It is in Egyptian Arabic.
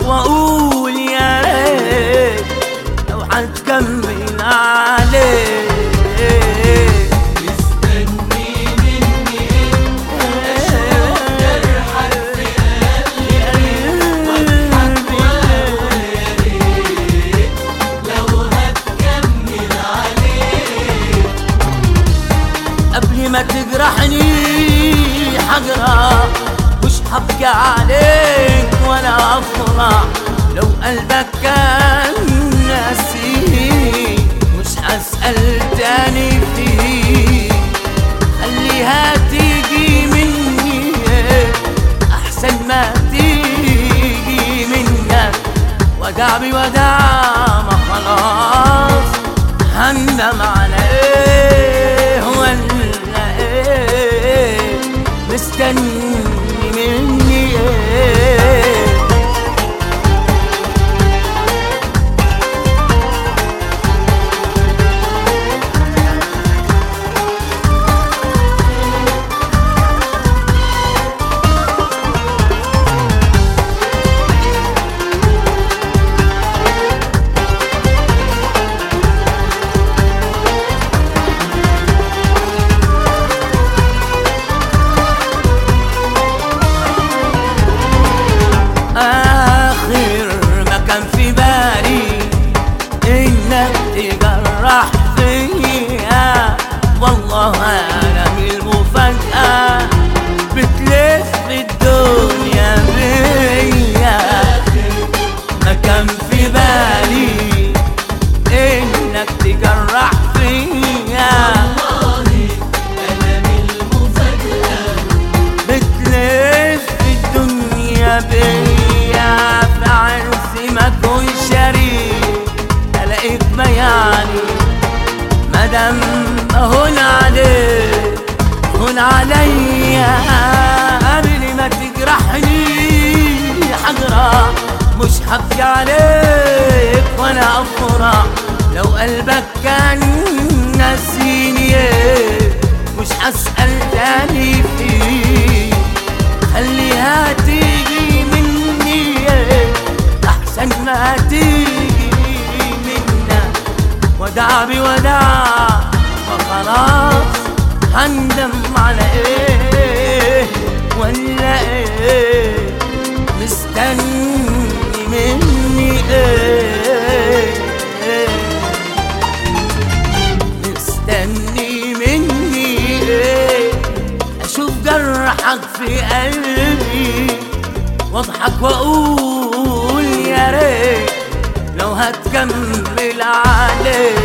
واقول يا ريت لو هتكمل عليك مستني مني ايه جرحك في قلبي واضحك واقول يا ريت لو هتكمل عليه قبل ما تجرحني حجرة مش هبكي عليك ولا افرح لو قلبك كان ناسي مش هسأل تاني فيه خليها تيجي مني احسن ما تيجي منك وجع بوداع ما خلاص هندم على ايه ولا ايه مستني مني ايه آخر ما كان في بالي إنك تجرح فيا والله أنا من المفاجأة بتلف الدنيا بيا ما كان في بالي إنك تجرح فيا والله انا من المفاجأة بتلف الدنيا بيا في عرسي ما كون شريك الاقيك بياني مدام هون عليك هون عليا قبل ما تجرحني حجرة مش هبكي عليك وانا افرح لو قلبك كان ناسيني مش هسأل تاني فيه خليها تيجي مني احسن ما تيجي منك وداع بوداع وخلاص هندم على ايه ولا ايه مستني مني ايه مستني مني ايه اشوف جرحك في قلبي واضحك واقول يا ريت لو هتكمل عليه